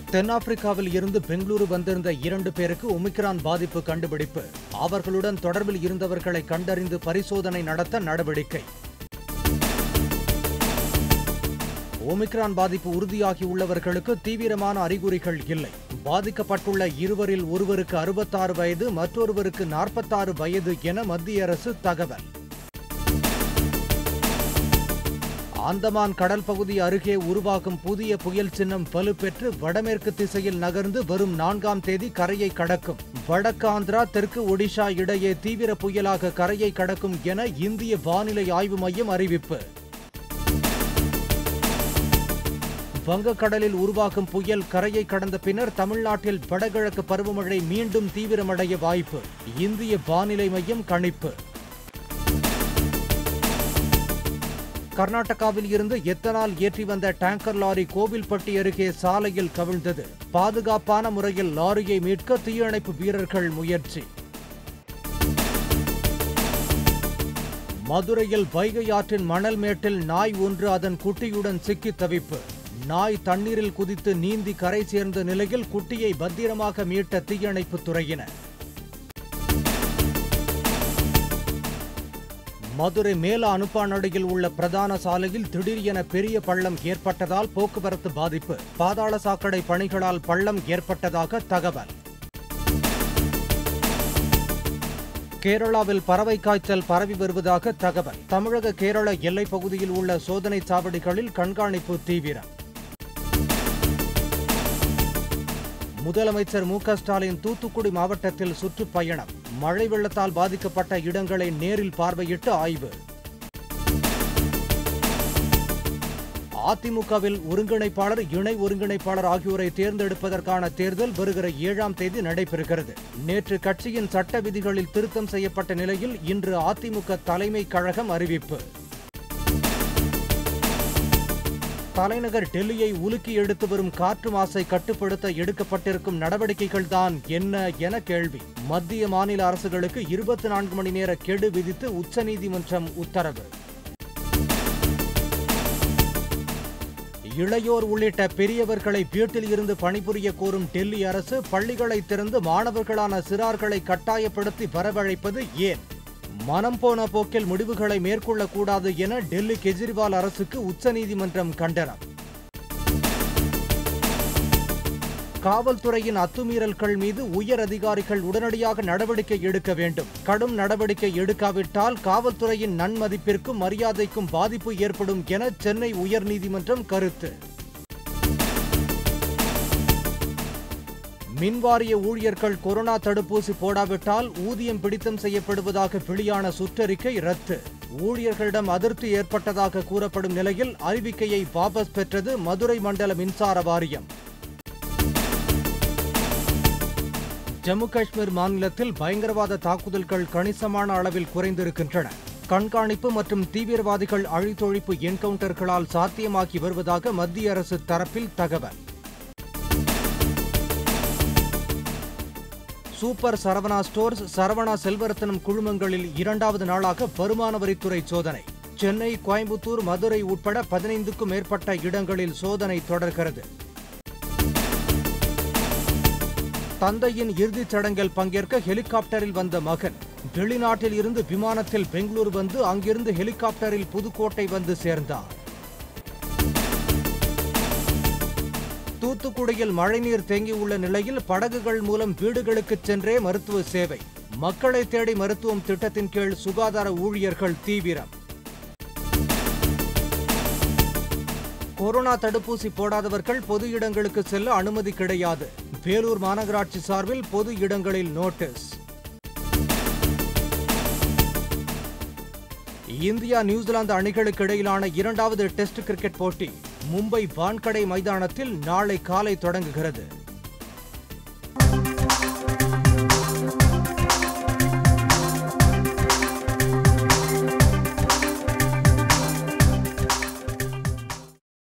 தென்னாப்பிரிக்காவில் இருந்து பெங்களூரு வந்திருந்த இரண்டு பேருக்கு ஒமிக்ரான் பாதிப்பு கண்டுபிடிப்பு அவர்களுடன் தொடர்பில் இருந்தவர்களை கண்டறிந்து பரிசோதனை நடத்த நடவடிக்கை ஒமிக்ரான் பாதிப்பு உறுதியாகியுள்ளவர்களுக்கு தீவிரமான அறிகுறிகள் இல்லை பாதிக்கப்பட்டுள்ள இருவரில் ஒருவருக்கு அறுபத்தாறு வயது மற்றொருவருக்கு நாற்பத்தாறு வயது என மத்திய அரசு தகவல் அந்தமான் கடல் பகுதி அருகே உருவாகும் புதிய புயல் சின்னம் வலுப்பெற்று வடமேற்கு திசையில் நகர்ந்து வரும் நான்காம் தேதி கரையை கடக்கும் வடக்கு ஆந்திரா தெற்கு ஒடிஷா இடையே தீவிர புயலாக கரையை கடக்கும் என இந்திய வானிலை ஆய்வு மையம் அறிவிப்பு வங்கக்கடலில் உருவாகும் புயல் கரையை கடந்த பின்னர் தமிழ்நாட்டில் வடகிழக்கு பருவமழை மீண்டும் தீவிரமடைய வாய்ப்பு இந்திய வானிலை மையம் கணிப்பு கர்நாடகாவில் இருந்து எத்தனால் ஏற்றி வந்த டேங்கர் லாரி கோவில்பட்டி அருகே சாலையில் கவிழ்ந்தது பாதுகாப்பான முறையில் லாரியை மீட்க தீயணைப்பு வீரர்கள் முயற்சி மதுரையில் வைகை ஆற்றின் மணல் மேட்டில் நாய் ஒன்று அதன் குட்டியுடன் சிக்கி தவிப்பு நாய் தண்ணீரில் குதித்து நீந்தி கரை சேர்ந்த நிலையில் குட்டியை பத்திரமாக மீட்ட தீயணைப்புத் துறையினர் மதுரை மேல அனுப்பானடியில் உள்ள பிரதான சாலையில் திடீர் என பெரிய பள்ளம் ஏற்பட்டதால் போக்குவரத்து பாதிப்பு பாதாள சாக்கடை பணிகளால் பள்ளம் ஏற்பட்டதாக தகவல் கேரளாவில் பறவை காய்ச்சல் பரவி வருவதாக தகவல் தமிழக கேரள எல்லைப் பகுதியில் உள்ள சோதனை சாவடிகளில் கண்காணிப்பு தீவிரம் முதலமைச்சர் மு க ஸ்டாலின் தூத்துக்குடி மாவட்டத்தில் சுற்றுப்பயணம் மழை வெள்ளத்தால் பாதிக்கப்பட்ட இடங்களை நேரில் பார்வையிட்டு ஆய்வு அதிமுகவில் ஒருங்கிணைப்பாளர் இணை ஒருங்கிணைப்பாளர் ஆகியோரை தேர்ந்தெடுப்பதற்கான தேர்தல் வருகிற ஏழாம் தேதி நடைபெறுகிறது நேற்று கட்சியின் சட்ட விதிகளில் திருத்தம் செய்யப்பட்ட நிலையில் இன்று அதிமுக தலைமை கழகம் அறிவிப்பு தலைநகர் டெல்லியை உலுக்கி எடுத்து வரும் காற்று மாசை கட்டுப்படுத்த எடுக்கப்பட்டிருக்கும் நடவடிக்கைகள்தான் என்ன என கேள்வி மத்திய மாநில அரசுகளுக்கு இருபத்தி நான்கு மணி நேர கெடு விதித்து உச்சநீதிமன்றம் உத்தரவு இளையோர் உள்ளிட்ட பெரியவர்களை வீட்டில் இருந்து பணிபுரிய கோரும் டெல்லி அரசு பள்ளிகளை திறந்து மாணவர்களான சிறார்களை கட்டாயப்படுத்தி வரவழைப்பது ஏன் மனம் போன போக்கில் முடிவுகளை மேற்கொள்ளக்கூடாது என டெல்லி கெஜ்ரிவால் அரசுக்கு உச்சநீதிமன்றம் கண்டனம் காவல்துறையின் அத்துமீறல்கள் மீது உயர் அதிகாரிகள் உடனடியாக நடவடிக்கை எடுக்க வேண்டும் கடும் நடவடிக்கை எடுக்காவிட்டால் காவல்துறையின் நன்மதிப்பிற்கும் மரியாதைக்கும் பாதிப்பு ஏற்படும் என சென்னை உயர்நீதிமன்றம் கருத்து மின்வாரிய ஊழியர்கள் கொரோனா தடுப்பூசி போடாவிட்டால் ஊதியம் பிடித்தம் செய்யப்படுவதாக வெளியான சுற்றறிக்கை ரத்து ஊழியர்களிடம் அதிருப்தி ஏற்பட்டதாக கூறப்படும் நிலையில் அறிவிக்கையை வாபஸ் பெற்றது மதுரை மண்டல மின்சார வாரியம் ஜம்மு காஷ்மீர் மாநிலத்தில் பயங்கரவாத தாக்குதல்கள் கணிசமான அளவில் குறைந்திருக்கின்றன கண்காணிப்பு மற்றும் தீவிரவாதிகள் அழித்தொழிப்பு என்கவுண்டர்களால் சாத்தியமாக்கி வருவதாக மத்திய அரசு தரப்பில் தகவல் சூப்பர் சரவணா ஸ்டோர்ஸ் சரவணா செல்வரத்தனம் குழுமங்களில் இரண்டாவது நாளாக வருமான வரித்துறை சோதனை சென்னை கோயம்புத்தூர் மதுரை உட்பட பதினைந்துக்கும் மேற்பட்ட இடங்களில் சோதனை தொடர்கிறது தந்தையின் இறுதிச் சடங்கில் பங்கேற்க ஹெலிகாப்டரில் வந்த மகன் வெளிநாட்டில் இருந்து விமானத்தில் பெங்களூரு வந்து அங்கிருந்து ஹெலிகாப்டரில் புதுக்கோட்டை வந்து சேர்ந்தார் தூத்துக்குடியில் மழைநீர் தேங்கியுள்ள நிலையில் படகுகள் மூலம் வீடுகளுக்கு சென்றே மருத்துவ சேவை மக்களை தேடி மருத்துவம் திட்டத்தின் கீழ் சுகாதார ஊழியர்கள் தீவிரம் கொரோனா தடுப்பூசி போடாதவர்கள் பொது இடங்களுக்கு செல்ல அனுமதி கிடையாது வேலூர் மாநகராட்சி சார்பில் பொது இடங்களில் நோட்டீஸ் இந்தியா நியூசிலாந்து அணிகளுக்கு இடையிலான இரண்டாவது டெஸ்ட் கிரிக்கெட் போட்டி மும்பை வான்கடை மைதானத்தில் நாளை காலை தொடங்குகிறது